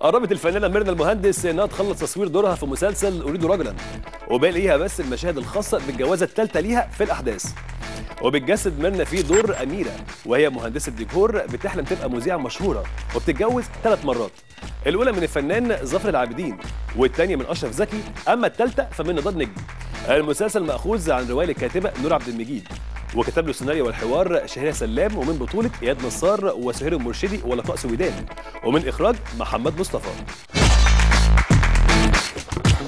قربت الفنانه ميرنا المهندس انها تخلص تصوير دورها في مسلسل اريد رجلا وباقي ليها بس المشاهد الخاصه بالجوازه الثالثه ليها في الاحداث وبتجسد ميرنا في دور اميره وهي مهندسه ديكور بتحلم تبقى مذيعه مشهوره وبتتجوز ثلاث مرات الاولى من الفنان ظفر العابدين والثانيه من اشرف زكي اما الثالثه فمن نضال نجم المسلسل ماخوذ عن روايه الكاتبه نور عبد المجيد وكتب له السيناريو والحوار شهير سلام ومن بطوله اياد نصار وسهير المرشدي ولقاء سويدان ومن اخراج محمد مصطفى